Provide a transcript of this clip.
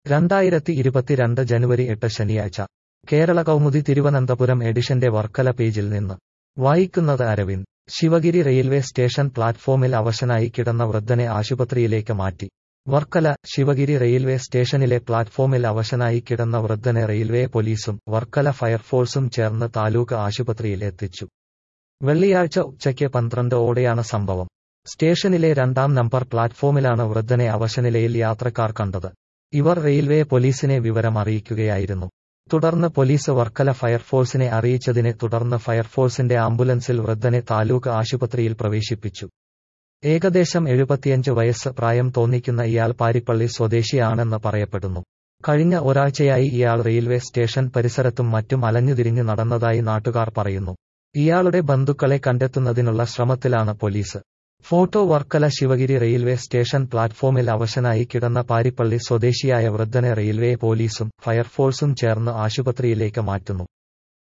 രണ്ടായിരത്തി ഇരുപത്തിരണ്ട് ജനുവരി എട്ട് ശനിയാഴ്ച കേരള കൗമുദി തിരുവനന്തപുരം എഡിഷന്റെ വർക്കല പേജിൽ നിന്ന് വായിക്കുന്നത് അരവിന്ദ് ശിവഗിരി റെയിൽവേ സ്റ്റേഷൻ പ്ലാറ്റ്ഫോമിൽ അവശനായി കിടന്ന വൃദ്ധനെ ആശുപത്രിയിലേക്ക് മാറ്റി വർക്കല ശിവഗിരി റെയിൽവേ സ്റ്റേഷനിലെ പ്ലാറ്റ്ഫോമിൽ അവശനായി കിടന്ന വൃദ്ധനെ റെയിൽവേ പോലീസും വർക്കല ഫയർഫോഴ്സും ചേർന്ന് താലൂക്ക് ആശുപത്രിയിൽ എത്തിച്ചു വെള്ളിയാഴ്ച ഉച്ചയ്ക്ക് പന്ത്രണ്ട് ഓടെയാണ് സംഭവം സ്റ്റേഷനിലെ രണ്ടാം നമ്പർ പ്ലാറ്റ്ഫോമിലാണ് വൃദ്ധനെ അവശനിലയിൽ യാത്രക്കാർ കണ്ടത് ഇവർ റെയിൽവേ പോലീസിനെ വിവരം അറിയിക്കുകയായിരുന്നു തുടർന്ന് പോലീസ് വർക്കല ഫയർഫോഴ്സിനെ അറിയിച്ചതിനെ തുടർന്ന് ഫയർഫോഴ്സിന്റെ ആംബുലൻസിൽ വൃദ്ധനെ താലൂക്ക് ആശുപത്രിയിൽ പ്രവേശിപ്പിച്ചു ഏകദേശം എഴുപത്തിയഞ്ച് വയസ്സ് പ്രായം തോന്നിക്കുന്ന ഇയാൾ പാരിപ്പള്ളി സ്വദേശിയാണെന്ന് പറയപ്പെടുന്നു കഴിഞ്ഞ ഒരാഴ്ചയായി ഇയാൾ റെയിൽവേ സ്റ്റേഷൻ പരിസരത്തും മറ്റും അലഞ്ഞുതിരിഞ്ഞു നടന്നതായി നാട്ടുകാർ പറയുന്നു ഇയാളുടെ ബന്ധുക്കളെ കണ്ടെത്തുന്നതിനുള്ള ശ്രമത്തിലാണ് police photo Varkala Sivagiri railway station പ്ലാറ്റ്ഫോമിൽ അവശനായി കിടന്ന പാരിപ്പള്ളി സ്വദേശിയായ വൃദ്ധനെ റെയിൽവേ പോലീസും ഫയർഫോഴ്സും ചേർന്ന് ആശുപത്രിയിലേക്ക് മാറ്റുന്നു